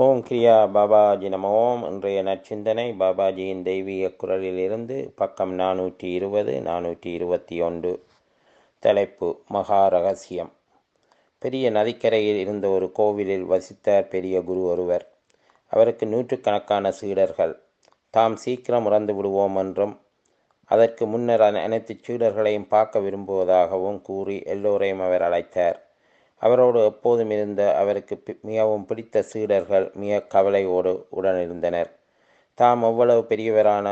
ஓம் கிரியா பாபாஜி நம ஓம் இன்றைய நற்சிந்தனை பாபாஜியின் தெய்வீக குரலிலிருந்து பக்கம் நானூற்றி இருபது நானூற்றி இருபத்தி ஒன்று தலைப்பு மகா ரகசியம் பெரிய நதிக்கரையில் இருந்த ஒரு கோவிலில் வசித்தார் பெரிய குரு ஒருவர் அவருக்கு நூற்றுக்கணக்கான சீடர்கள் தாம் சீக்கிரம் இறந்து விடுவோம் என்றும் அதற்கு முன்னர் அன- அனைத்து சீடர்களையும் பார்க்க விரும்புவதாகவும் கூறி எல்லோரையும் அவர் அழைத்தார் அவரோடு எப்போதும் இருந்த அவருக்கு பி- மிகவும் பிடித்த சீடர்கள் மிக கவலையோடு உடனிருந்தனர் தாம் அவ்வளவு பெரியவரான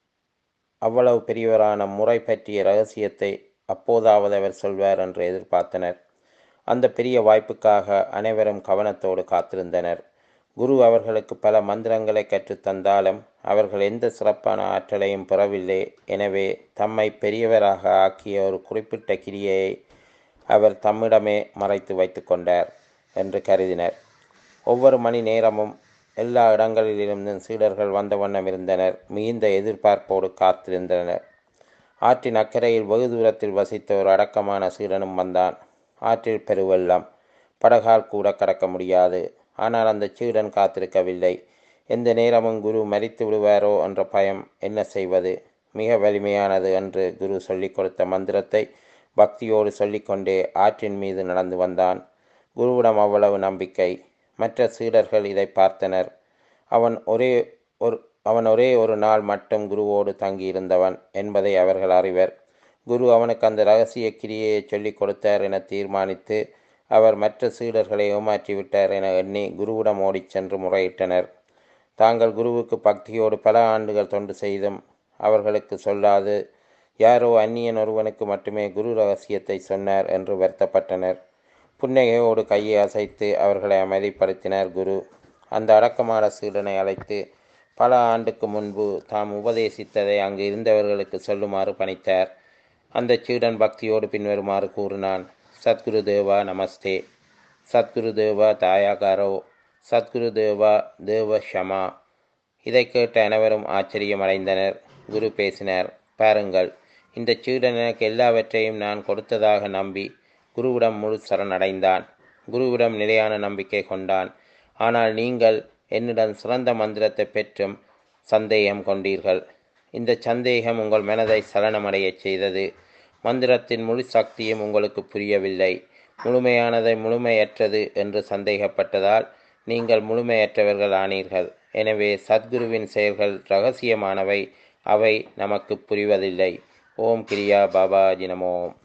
அவ்வளவு பெரியவரான முறை பற்றிய ரகசியத்தை அப்போதாவது அவர் சொல்வார் என்று எதிர்பார்த்தனர் அந்த பெரிய வாய்ப்புக்காக அனைவரும் கவனத்தோடு காத்திருந்தனர் குரு அவர்களுக்கு பல மந்திரங்களை கற்றுத் தந்தாலும் அவர்கள் எந்த சிறப்பான ஆற்றலையும் பெறவில்லை எனவே தம்மை பெரியவராக ஆக்கிய ஒரு குறிப்பிட்ட கிரியையை அவர் தம்மிடமே மறைத்து வைத்து கொண்டார் என்று கருதினர் ஒவ்வொரு மணி நேரமும் எல்லா இடங்களிலிருந்தும் சீடர்கள் வந்த வண்ணம் இருந்தனர் மிகுந்த எதிர்பார்ப்போடு காத்திருந்தனர் ஆற்றின் அக்கறையில் வெகு தூரத்தில் வசித்த ஒரு அடக்கமான சீடனும் வந்தான் ஆற்றில் பெருவெள்ளம் படகால் கூட கடக்க முடியாது ஆனால் அந்த சீடன் காத்திருக்கவில்லை எந்த நேரமும் குரு மரித்து விடுவாரோ என்ற பயம் என்ன செய்வது மிக வலிமையானது என்று குரு சொல்லிக் கொடுத்த மந்திரத்தை பக்தியோடு சொல்லிக்கொண்டே ஆற்றின் மீது நடந்து வந்தான் குருவிடம் அவ்வளவு நம்பிக்கை மற்ற சீடர்கள் இதை பார்த்தனர் அவன் ஒரே ஒரு அவன் ஒரே ஒரு நாள் மட்டும் குருவோடு தங்கியிருந்தவன் என்பதை அவர்கள் அறிவர் குரு அவனுக்கு அந்த ரகசிய கிரியையை சொல்லிக் கொடுத்தார் என தீர்மானித்து அவர் மற்ற சீடர்களை ஏமாற்றிவிட்டார் என எண்ணி குருவிடம் ஓடிச் சென்று முறையிட்டனர் தாங்கள் குருவுக்கு பக்தியோடு பல ஆண்டுகள் தொண்டு செய்தும் அவர்களுக்கு சொல்லாது யாரோ அந்நியன் ஒருவனுக்கு மட்டுமே குரு ரகசியத்தை சொன்னார் என்று வருத்தப்பட்டனர் புன்னகையோடு கையை அசைத்து அவர்களை அமைதிப்படுத்தினார் குரு அந்த அடக்கமான சீடனை அழைத்து பல ஆண்டுக்கு முன்பு தாம் உபதேசித்ததை அங்கு இருந்தவர்களுக்கு சொல்லுமாறு பணித்தார் அந்த சீடன் பக்தியோடு பின்வருமாறு கூறினான் சத்குரு தேவா நமஸ்தே சத்குரு தேவா தாயாகாரோ சத்குரு தேவா தேவ ஷமா இதை கேட்ட அனைவரும் ஆச்சரியமடைந்தனர் குரு பேசினார் பாருங்கள் இந்த சீடன் எனக்கு எல்லாவற்றையும் நான் கொடுத்ததாக நம்பி குருவிடம் முழு சரணடைந்தான் குருவிடம் நிலையான நம்பிக்கை கொண்டான் ஆனால் நீங்கள் என்னிடம் சிறந்த மந்திரத்தை பெற்றும் சந்தேகம் கொண்டீர்கள் இந்த சந்தேகம் உங்கள் மனதை சலனமடையச் செய்தது மந்திரத்தின் முழு சக்தியும் உங்களுக்கு புரியவில்லை முழுமையானதை முழுமையற்றது என்று சந்தேகப்பட்டதால் நீங்கள் முழுமையற்றவர்கள் ஆனீர்கள் எனவே சத்குருவின் செயல்கள் ரகசியமானவை அவை நமக்கு புரிவதில்லை ஓம் கிரியா பாபாஜி நமோம்